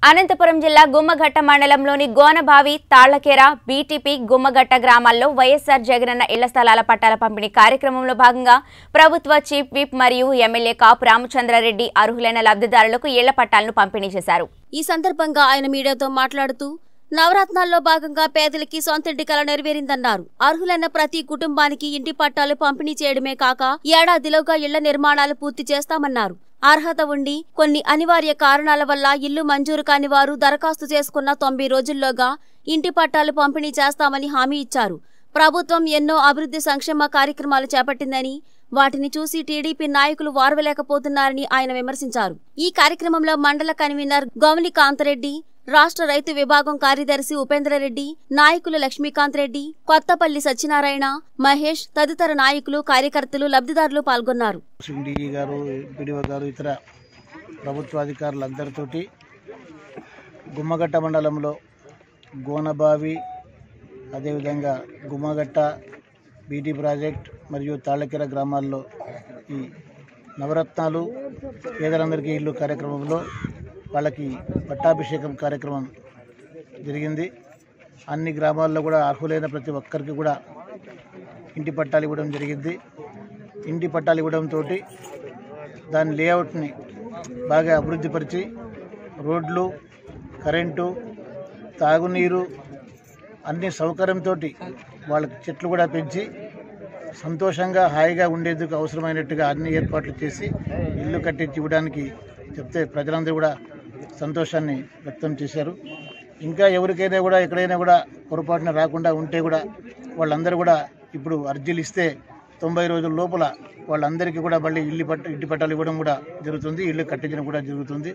అనంతపురం జిల్లా గుమ్మఘట్ట మండలంలోని గోనబావి తాళ్లకేర బీటీపీ గుమ్మఘట్ట గ్రామాల్లో వైఎస్సార్ జగనన్న ఇళ్ల స్థలాల పట్టాల పంపిణీ కార్యక్రమంలో భాగంగా ప్రభుత్వ చీఫ్ విప్ మరియు ఎమ్మెల్యే కాపు రామచంద్రారెడ్డి అర్హులైన లబ్ధిదారులకు ఇళ్ల పట్టాలను పంపిణీ చేశారు ఈ సందర్భంగా ఆయన మీడియాతో మాట్లాడుతూ నవరత్నాల్లో భాగంగా పేదలకి సొంతింటి కల నెరవేరిందన్నారు అర్హులైన ప్రతి కుటుంబానికి ఇంటి పట్టాలు పంపిణీ చేయడమే కాక ఏడాదిలోగా ఇళ్ల నిర్మాణాలు పూర్తి చేస్తామన్నారు అర్హత ఉండి కొన్ని అనివార్య కారణాల వల్ల ఇల్లు మంజూరు కాని వారు దరఖాస్తు చేసుకున్న తొంభై రోజుల్లోగా ఇంటి పట్టాలు పంపిణీ చేస్తామని హామీ ఇచ్చారు ప్రభుత్వం ఎన్నో అభివృద్ధి సంక్షేమ కార్యక్రమాలు చేపట్టిందని వాటిని చూసి టీడీపీ నాయకులు వారవలేకపోతున్నారని ఆయన విమర్శించారు ఈ కార్యక్రమంలో మండల కన్వీనర్ గౌని కాంతరెడ్డి రాష్ట్ర రైతు విభాగం కార్యదర్శి ఉపేంద్రరెడ్డి నాయకులు లక్ష్మీకాంత్ రెడ్డి కొత్తపల్లి సత్యనారాయణ మహేష్ తదితర నాయకులు కార్యకర్తలు లబ్ధిదారులు పాల్గొన్నారు డిఈ గారు పిడిఓ గారు ఇతర ప్రభుత్వాధికారులందరితోటి గుమ్మగట్ట మండలంలో గోనబావి అదేవిధంగా గుమ్మగట్ట బీటీ ప్రాజెక్ట్ మరియు తాళ్ళకెర గ్రామాల్లో ఈ నవరత్నాలు పేదలందరికీ ఇల్లు కార్యక్రమంలో వాళ్ళకి పట్టాభిషేకం కార్యక్రమం జరిగింది అన్ని గ్రామాల్లో కూడా అర్హులైన ప్రతి ఒక్కరికి కూడా ఇంటి పట్టాలు ఇవ్వడం జరిగింది ఇంటి పట్టాలు ఇవ్వడంతో దాని లేఅవుట్ని బాగా అభివృద్ధిపరిచి రోడ్లు కరెంటు తాగునీరు అన్ని సౌకర్యంతో వాళ్ళకి చెట్లు కూడా పెంచి సంతోషంగా హాయిగా ఉండేందుకు అవసరమైనట్టుగా అన్ని ఏర్పాట్లు చేసి ఇల్లు కట్టించి ఇవ్వడానికి చెప్తే ప్రజలందరూ కూడా సంతోషాన్ని వ్యక్తం చేశారు ఇంకా ఎవరికైనా కూడా ఎక్కడైనా కూడా పొరపాటున రాకుండా ఉంటే కూడా వాళ్ళందరూ కూడా ఇప్పుడు అర్జీలు ఇస్తే తొంభై రోజుల లోపల వాళ్ళందరికీ కూడా మళ్ళీ ఇల్లు పట్ట ఇంటి పట్టాలు ఇవ్వడం కూడా జరుగుతుంది ఇల్లు కట్టించడం కూడా జరుగుతుంది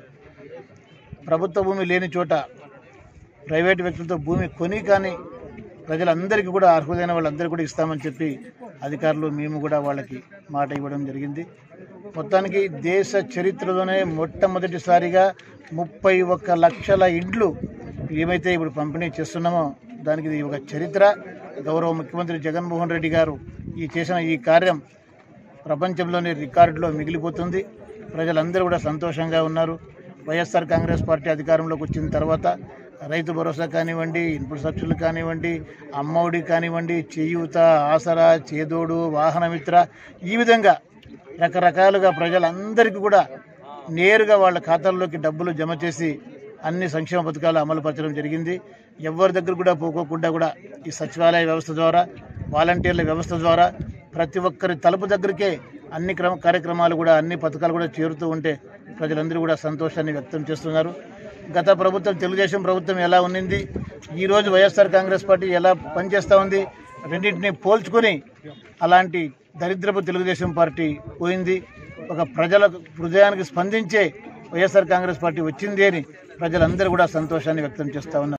ప్రభుత్వ భూమి లేని చోట ప్రైవేటు వ్యక్తులతో భూమి కొని కానీ ప్రజలందరికీ కూడా అర్హులైన వాళ్ళందరికీ కూడా ఇస్తామని చెప్పి అధికారులు మేము కూడా వాళ్ళకి మాట ఇవ్వడం జరిగింది మొత్తానికి దేశ చరిత్రలోనే మొట్టమొదటిసారిగా ముప్పై ఒక్క లక్షల ఇండ్లు ఏమైతే ఇప్పుడు పంపిణీ చేస్తున్నామో దానికి ఇది ఒక చరిత్ర గౌరవ ముఖ్యమంత్రి జగన్మోహన్ రెడ్డి గారు ఈ చేసిన ఈ కార్యం ప్రపంచంలోని రికార్డులో మిగిలిపోతుంది ప్రజలందరూ కూడా సంతోషంగా ఉన్నారు వైఎస్ఆర్ కాంగ్రెస్ పార్టీ అధికారంలోకి వచ్చిన తర్వాత రైతు భరోసా కానివ్వండి ఇన్పుట్ సబ్సిడీలు కానివ్వండి అమ్మఒడి కానివ్వండి చేయూత ఆసరా చేదోడు వాహనమిత్ర ఈ విధంగా రకరకాలుగా ప్రజలందరికీ కూడా నేరుగా వాళ్ళ ఖాతాల్లోకి డబ్బులు జమ చేసి అన్ని సంక్షేమ పథకాలు అమలు పరచడం జరిగింది ఎవరి దగ్గర కూడా పోకోకుండా కూడా ఈ సచివాలయ వ్యవస్థ ద్వారా వాలంటీర్ల వ్యవస్థ ద్వారా ప్రతి ఒక్కరి తలుపు దగ్గరికే అన్ని క్రమ కార్యక్రమాలు కూడా అన్ని పథకాలు కూడా చేరుతూ ఉంటే ప్రజలందరూ కూడా సంతోషాన్ని వ్యక్తం చేస్తున్నారు గత ప్రభుత్వం తెలుగుదేశం ప్రభుత్వం ఎలా ఉన్నింది ఈరోజు వైఎస్ఆర్ కాంగ్రెస్ పార్టీ ఎలా పనిచేస్తూ ఉంది రెండింటిని పోల్చుకొని అలాంటి దరిద్రపు తెలుగుదేశం పార్టీ పోయింది ఒక ప్రజల హృదయానికి స్పందించే వైఎస్ఆర్ కాంగ్రెస్ పార్టీ వచ్చింది అని ప్రజలందరూ కూడా సంతోషాన్ని వ్యక్తం చేస్తూ ఉన్నారు